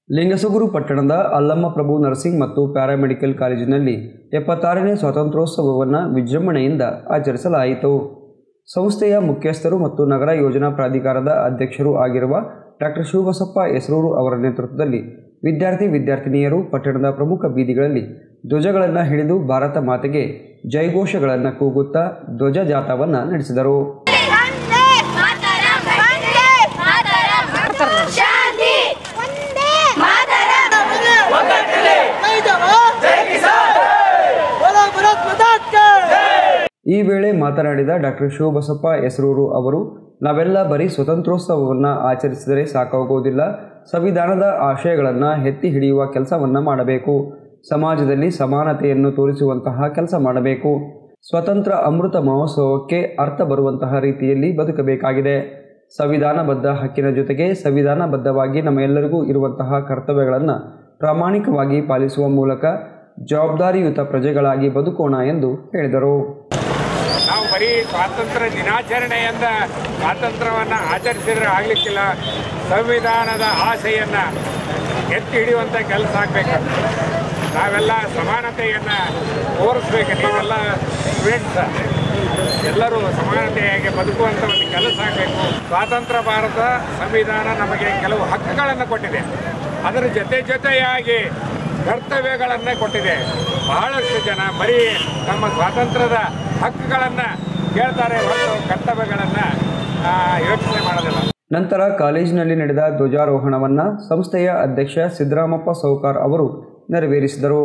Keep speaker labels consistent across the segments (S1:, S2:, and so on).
S1: ಲಿಂಗಸಗೂರು ಪಟ್ಟಣದ ಅಲ್ಲಮ್ಮ ಪ್ರಭು ನರ್ಸಿಂಗ್ ಮತ್ತು ಪ್ಯಾರಾಮೆಡಿಕಲ್ ಕಾಲೇಜಿನಲ್ಲಿ ಎಪ್ಪತ್ತಾರನೇ ಸ್ವಾತಂತ್ರ್ಯೋತ್ಸವವನ್ನು ವಿಜೃಂಭಣೆಯಿಂದ ಆಚರಿಸಲಾಯಿತು ಸಂಸ್ಥೆಯ ಮುಖ್ಯಸ್ಥರು ಮತ್ತು ನಗರ ಯೋಜನಾ ಪ್ರಾಧಿಕಾರದ ಅಧ್ಯಕ್ಷರು ಆಗಿರುವ ಡಾಕ್ಟರ್ ಶಿವಬಸಪ್ಪ ಹೆಸರೂರು ಅವರ ನೇತೃತ್ವದಲ್ಲಿ ವಿದ್ಯಾರ್ಥಿ ವಿದ್ಯಾರ್ಥಿನಿಯರು ಪಟ್ಟಣದ ಪ್ರಮುಖ ಬೀದಿಗಳಲ್ಲಿ ಧ್ವಜಗಳನ್ನು ಹಿಡಿದು ಭಾರತ ಮಾತೆಗೆ ಜೈಘೋಷಗಳನ್ನು ಕೂಗುತ್ತಾ ಧ್ವಜ ಜಾಥಾವನ್ನು ನಡೆಸಿದರು
S2: ವಂದೇ ಮಾತರಂ ವಂದೇ ಮಾತರಂ ಶಾಂತಿ ವಂದೇ ಮಾತರಂ
S3: जय जवान जय किसान बोलो भारत माता की
S1: ಈ ವೇಳೆ ಮಾತನಾಡಿದ ಡಾಕ್ಟರ್ ಶಿವಬಸಪ್ಪ ಹೆಸರೂರು ಅವರು ನಾವೆಲ್ಲ ಬರೀ ಸ್ವತಂತ್ರೋತ್ಸವವನ್ನು ಆಚರಿಸಿದರೆ ಸಾಕಾಗುವುದಿಲ್ಲ ಸಂವಿಧಾನದ ಆಶಯಗಳನ್ನು ಎತ್ತಿ ಹಿಡಿಯುವ ಕೆಲಸವನ್ನು ಮಾಡಬೇಕು ಸಮಾಜದಲ್ಲಿ ಸಮಾನತೆಯನ್ನು ತೋರಿಸುವಂತಹ ಕೆಲಸ ಮಾಡಬೇಕು ಸ್ವತಂತ್ರ ಅಮೃತ ಮಹೋತ್ಸವಕ್ಕೆ ಅರ್ಥ ಬರುವಂತಹ ರೀತಿಯಲ್ಲಿ ಬದುಕಬೇಕಾಗಿದೆ ಸಂವಿಧಾನಬದ್ಧ ಹಕ್ಕಿನ ಜೊತೆಗೆ ಸಂವಿಧಾನಬದ್ಧವಾಗಿ ನಮ್ಮೆಲ್ಲರಿಗೂ ಇರುವಂತಹ ಕರ್ತವ್ಯಗಳನ್ನು ಪ್ರಾಮಾಣಿಕವಾಗಿ ಪಾಲಿಸುವ ಮೂಲಕ ಜವಾಬ್ದಾರಿಯುತ ಪ್ರಜೆಗಳಾಗಿ ಬದುಕೋಣ ಎಂದು ಹೇಳಿದರು
S4: ನಾವು ಬರೀ ಸ್ವಾತಂತ್ರ್ಯ ದಿನಾಚರಣೆಯಿಂದ ಸ್ವಾತಂತ್ರ್ಯವನ್ನು ಆಚರಿಸಿದ್ರೆ ಆಗಲಿಕ್ಕಿಲ್ಲ ಸಂವಿಧಾನದ ಆಸೆಯನ್ನು ಎತ್ತಿ ಹಿಡಿಯುವಂಥ ಕೆಲಸ ಆಗಬೇಕು ನಾವೆಲ್ಲ ಸಮಾನತೆಯನ್ನು ತೋರಿಸ್ಬೇಕು ನೀವೆಲ್ಲ ಸ್ಟೂಡೆಂಟ್ಸ್ ಎಲ್ಲರೂ ಸಮಾನತೆಯಾಗಿ ಬದುಕುವಂಥ ಒಂದು ಕೆಲಸ ಆಗಬೇಕು ಸ್ವಾತಂತ್ರ್ಯ ಭಾರತ ಸಂವಿಧಾನ ನಮಗೆ ಕೆಲವು ಹಕ್ಕುಗಳನ್ನು ಕೊಟ್ಟಿದೆ ಅದರ ಜೊತೆ ಜೊತೆಯಾಗಿ ಕರ್ತವ್ಯಗಳನ್ನು ಕೊಟ್ಟಿದೆ ಬಹಳಷ್ಟು ಜನ ಬರೀ ನಮ್ಮ ಸ್ವಾತಂತ್ರ್ಯದ ಹಕ್ಕುಗಳನ್ನು ಕೇಳ್ತಾರೆ ಹೊರತು ಕರ್ತವ್ಯಗಳನ್ನು ಯೋಚನೆ ಮಾಡೋದಿಲ್ಲ
S1: ನಂತರ ಕಾಲೇಜಿನಲ್ಲಿ ನಡೆದ ಧ್ವಜಾರೋಹಣವನ್ನು ಸಂಸ್ಥೆಯ ಅಧ್ಯಕ್ಷ ಸಿದ್ದರಾಮಪ್ಪ ಸೌಕಾರ್ ಅವರು ನೆರವೇರಿಸಿದರು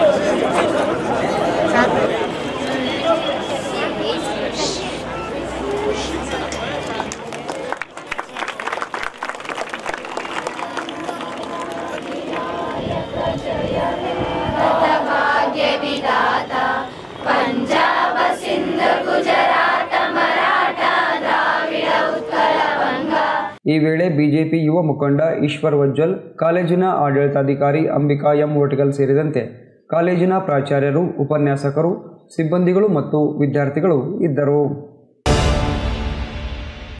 S1: ಈ ವೇಳೆ ಬಿಜೆಪಿ ಯುವ ಮುಖಂಡ ಈಶ್ವರ್ ವಜ್ಜಲ್ ಕಾಲೇಜಿನ ಆಡಳಿತಾಧಿಕಾರಿ ಅಂಬಿಕಾ ಎಂ ಒಟಗಲ್ ಸೇರಿದಂತೆ ಕಾಲೇಜಿನ ಪ್ರಾಚಾರ್ಯರು ಉಪನ್ಯಾಸಕರು ಸಿಬ್ಬಂದಿಗಳು ಮತ್ತು ವಿದ್ಯಾರ್ಥಿಗಳು ಇದ್ದರು